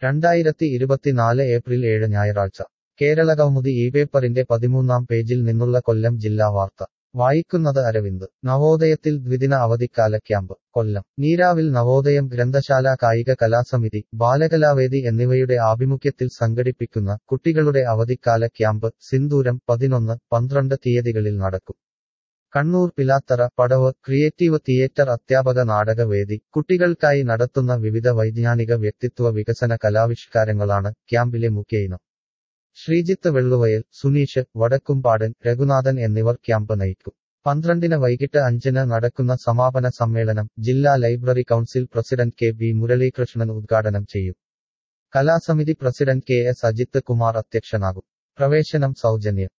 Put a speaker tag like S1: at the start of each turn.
S1: രണ്ടായിരത്തി ഇരുപത്തിനാല് ഏപ്രിൽ ഏഴ് ഞായറാഴ്ച കേരളകൗമുദി ഈ പേപ്പറിന്റെ പതിമൂന്നാം പേജിൽ നിന്നുള്ള കൊല്ലം ജില്ലാ വാർത്ത വായിക്കുന്നത് അരവിന്ദ് നവോദയത്തിൽ ദ്വിദിന അവധിക്കാല ക്യാമ്പ് കൊല്ലം നീരാവിൽ നവോദയം ഗ്രന്ഥശാല കായിക കലാസമിതി ബാലകലാവേദി എന്നിവയുടെ ആഭിമുഖ്യത്തിൽ സംഘടിപ്പിക്കുന്ന കുട്ടികളുടെ അവധിക്കാല ക്യാമ്പ് സിന്ദൂരം പതിനൊന്ന് പന്ത്രണ്ട് തീയതികളിൽ നടക്കും കണ്ണൂർ പിലാത്തറ പടവ് ക്രിയേറ്റീവ് തിയേറ്റർ അധ്യാപക നാടകവേദി കുട്ടികൾക്കായി നടത്തുന്ന വിവിധ വൈജ്ഞാനിക വ്യക്തിത്വ വികസന കലാവിഷ്കാരങ്ങളാണ് ക്യാമ്പിലെ മുഖ്യ ഇനം ശ്രീജിത്ത് വെള്ളുവയൽ സുനീഷ് വടക്കുംപാടൻ രഘുനാഥൻ എന്നിവർ ക്യാമ്പ് നയിക്കും പന്ത്രണ്ടിന് വൈകിട്ട് അഞ്ചിന് നടക്കുന്ന സമാപന സമ്മേളനം ജില്ലാ library council president K B Muralikrishnan ഉദ്ഘാടനം ചെയ്യും കലാസമിതി president K S Ajith Kumar അധ്യക്ഷനാകും പ്രവേശനം സൗജന്യം